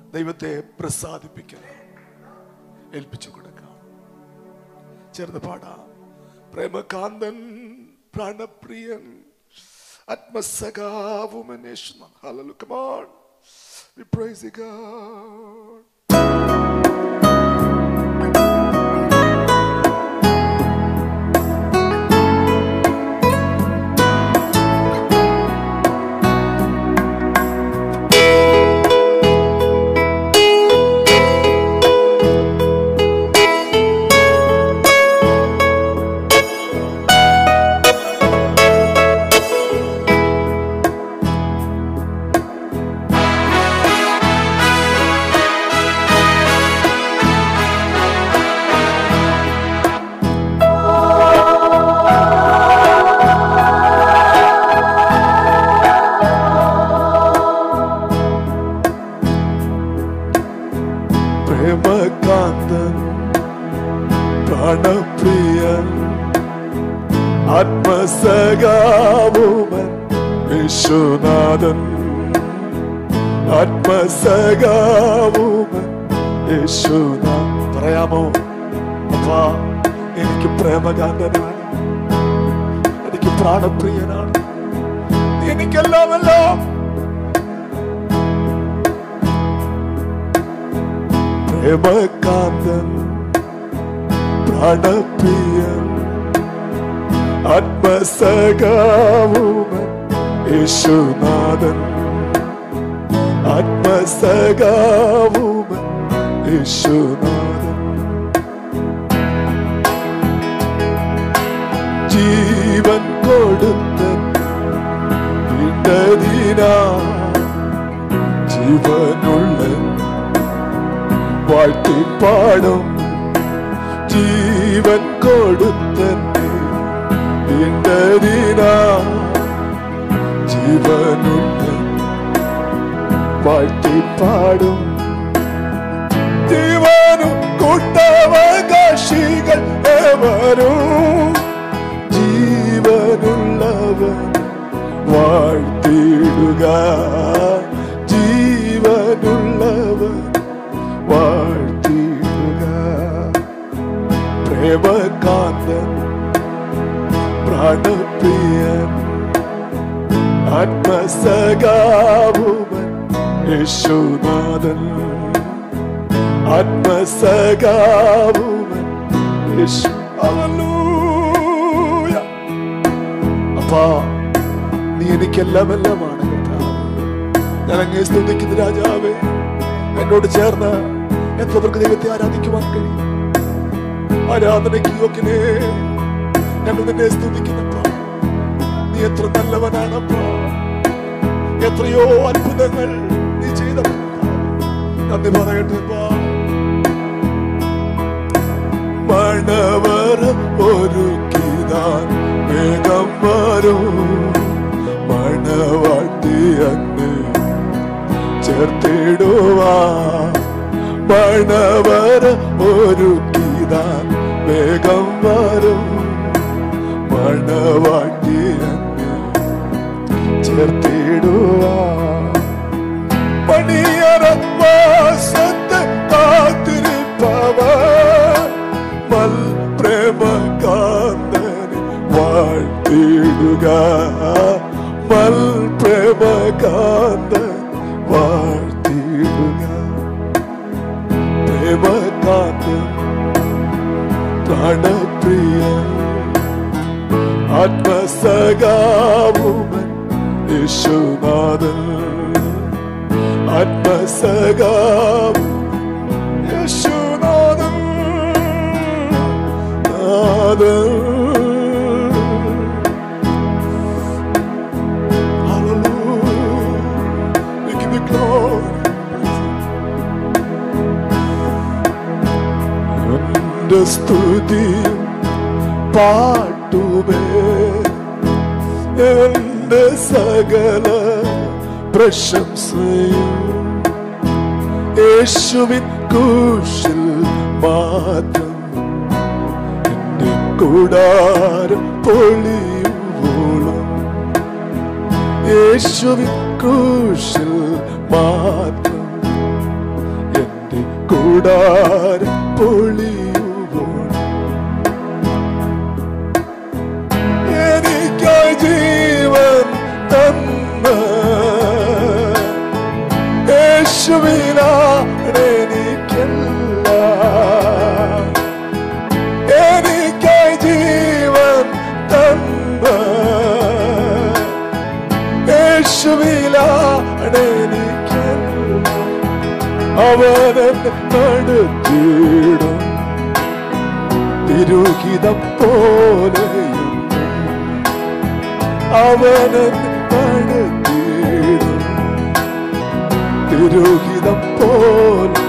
ദൈവത്തെ പ്രസാദിപ്പിക്കണം ഏൽപ്പിച്ചു കൊടുക്കാം ചേർന്ന് പാടാം പ്രേമകാന്തൻ പ്രാണപ്രിയൻ ആത്മസഖാവുമനേഷ് Hallelujah. Come on. We praise you, God. പ്രേമകാന്തൻ പ്രാണപ്രിയൻ ആത്മസഖാവുമൻ Viswanathan ആത്മസഖാവുമൻ യേശുനാഥൻ പറയാമോ അപ്പാ എനിക്ക് പ്രേമകാന്തനാണ് എനിക്ക് പ്രാണപ്രിയനാണ് നീ എനിക്കെല്ലാം എല്ലാം പ്രേമകാന്തൻ പ്രാണപ്രിയൻ ആത്മസഖാവുമൻ യേശുനാഥൻ ആത്മസഖാവുമൻ യേശുനാഥൻ ജീവൻ കൊടുത്ത വീണ്ടതിനാ ജീവനുള്ള വാഴ്ത്തിപ്പാടും ജീവൻ കൊടുത്തന്നെ വീണ്ടതിനാ ജീവനുള്ള വാഴ്ത്തിപ്പാടും ജീവനും കൂട്ടവകാശികൾ എവരും ജീവനുള്ളവൻ വാഴ്ത്തിടുക ജീവനുള്ളവൻ വാഴ്ത്തിടുക പ്രേമകാന്തൻ പ്രാണപ്രിയൻ ആത്മസഖാവുമൻ യേശുനാഥൻ ആത്മസഖാവുമൻ യേശു ഹല്ലേലൂയ അപ്പാ നീ എനിക്കെല്ലാം എല്ലാമാണ് കർത്താവേ. ഞാൻ അങ്ങേ സ്തുതിക്കുന്ന രാജാവേ എന്നോട് ചേർന്ന് എത്ര പേർക്ക് ദൈവത്തെ ആരാധിക്കുവാൻ കഴിയും ആരാധനയ്ക്ക് യോഗ്യനേ ഞങ്ങൾ നിന്നെ സ്തുതിക്കുന്നപ്പോ നീ എത്ര നല്ലവനാണപ്പോ എത്രയോ അത്ഭുതങ്ങൾ നീ ചെയ്തപ്പോ നന്ദി പറയട്ടെ അപ്പാ. മണവർ ഒരുക്കിതാൻ വേഗം വരും മണവാട്ടി അങ്ങ് ചേർത്തിടുവാ മണവർ ഒരുക്കിതാൻ വേഗം വരും മണവാട്ടി അങ്ങ് ചേർത്തിടുവാ പണിയറ വാസത്ത് കാത്തിരിപ്പവർ മൽ പ്രേമകാന്തനെ വാഴ്ത്തിടുക മൽ പ്രേമകാന്തൻ വാഴ്ത്തിടുക പ്രേമകാന്തൻ പ്രാണപ്രിയ ആത്മസഖാവുമൻ യേശുനാഥൻ ആത്മസഖാവ് യേശുനാഥൻ നാഥൻ Hallelujah. We give you glory. എന്റെ സ്തുതിയും പാട്ടുമേ എന്റെ സകല പ്രശംസയും യേശുവിൻ കൂശിൽ മാത്രം എന്റെ കൂടാരം പൊളിയുവോളം യേശുവിൻ ക്രൂശിൽ മാത്രം കൂടാരം പൊളിയുമ്പോൾ എനിക്കായി ജീവൻ തന്ന യേശുവിനാണ് എനിക്കെല്ലാം എനിക്കായി ജീവൻ തന്ന യേശുവിലാണ് എനിക്കെല്ലാം അവനെന്നെ നടത്തിയിടും തിരുഹിതം പോലെയും അവനെന്നെ നടത്തിയിടും തിരുഹിതം പോലെ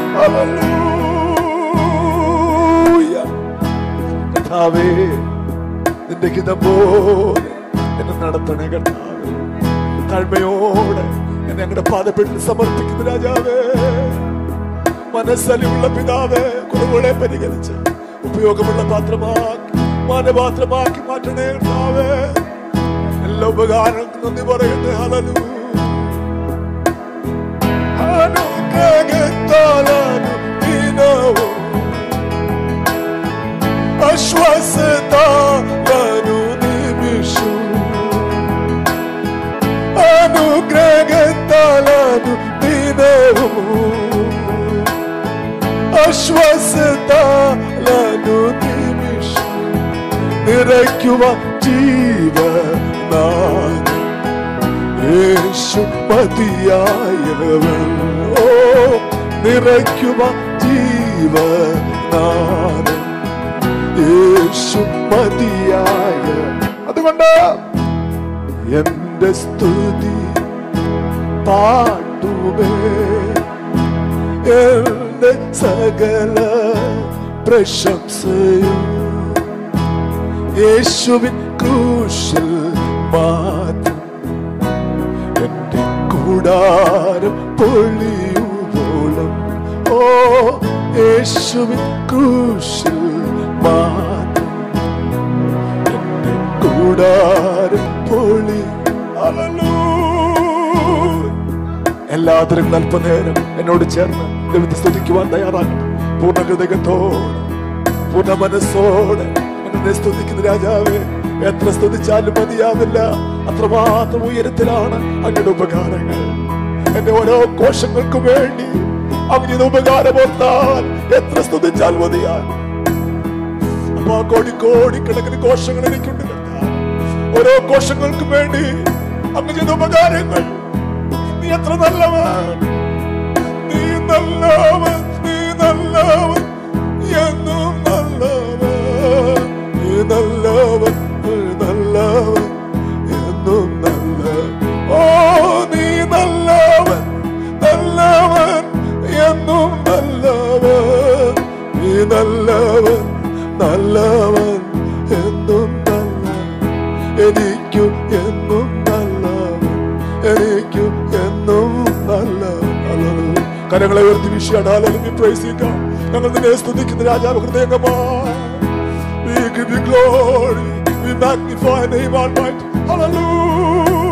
ഹല്ലേലൂയ. കർത്താവേ നിന്റെ ഹിതം പോലെ എന്നെ നടത്തണേ കർത്താവേ താഴ്മയോടെ എന്നെ ഞങ്ങളുടെ പാദപ്പെട്ടിൽ സമർപ്പിക്കുന്ന രാജാവേ മനസ്സലിയുള്ള പിതാവേ കുറവുകളെ പരിഗണിച്ച് ഉപയോഗമുള്ള പാത്രമാക്കി മാനപാത്രമാക്കി മാറ്റണേ കർത്താവേ എല്ലാ ഉപകാരങ്ങൾക്കും നന്ദി പറയട്ടെ ഹലലു അനുഗ്രഹത്താലു ദിനവും അശ്വാസത്താലു നിമിഷവും അനുഗ്രഹത്താലു ദിനവും അശ്വാസത്താലു നിമിഷം നിറയ്ക്കുവ ജീവനാഥൻ യേശു മതിയായവൻ ഓ നിറയ്ക്കുവ ജീവനാഥൻ യേശു മതിയായ അതുകൊണ്ട് എന്റെ സ്തുതി പാട്ടുമേ എന്റെ സകല പ്രശംസയും യേശുവിൻ ക്രൂശിൽ മാത്രം എന്റെ കൂടാരം പൊളിയുവോളം ഓ യേശുവിൻ ക്രൂശിൽ മാത്രം എന്റെ കൂടാരം പൊളി ഹല്ലേലൂയ. എല്ലാത്തിനും അല്പനേരം എന്നോട് ചേർന്ന് ദൈവത്തെ സ്തുതിക്കുവാൻ തയ്യാറാകണം പൂർണ്ണ ഹൃദയത്തോടെ പൂർണ്ണ മനസ്സോടെ എന്നെ സ്തുതിക്കുന്ന രാജാവേ എത്ര സ്തുതിച്ചാലും മതിയാവില്ല അത്രമാത്രം ഉയരത്തിലാണ് അങ്ങയുടെ ഉപകാരങ്ങൾ എന്റെ ഓരോ കോശങ്ങൾക്കും വേണ്ടി അങ്ങയുടെ ഉപകാരം ഓർത്താൽ എത്ര സ്തുതിച്ചാൽ മതിയാൽ അപ്പൊ ആ കോടി കോടിക്കണക്കിന് കോശങ്ങൾ എനിക്കുണ്ട് കർത്താവേ. ഓരോ കോശങ്ങൾക്കും വേണ്ടി അങ്ങ് ചെയ്ത ഉപകാരങ്ങൾ നീ എത്ര നല്ലവൻ നീ നല്ലവൻ നീ നല്ലവൻ എന്നും നല്ലവൻ നീ നല്ലവൻ നീ നല്ലവൻ എന്നും നല്ലവൻ ഓ നീ നല്ലവൻ നല്ലവൻ എന്നും നല്ലവൻ നീ നല്ലവൻ നല്ലവൻ എന്നും നല്ലവൻ എനിക്കു എന്നും നല്ലവൻ എനിക്കു എന്നും നല്ലവൻ ഹല്ലേലൂയ. കരങ്ങളെ ഉയർത്തി വിഷയാടാലും പ്രൈസിക്കാം ഞങ്ങൾ നിന്നെ സ്തുതിക്കുന്ന രാജാവ് ഹൃദയംഗമായി We give you glory. We magnify your name, Almighty. Hallelujah.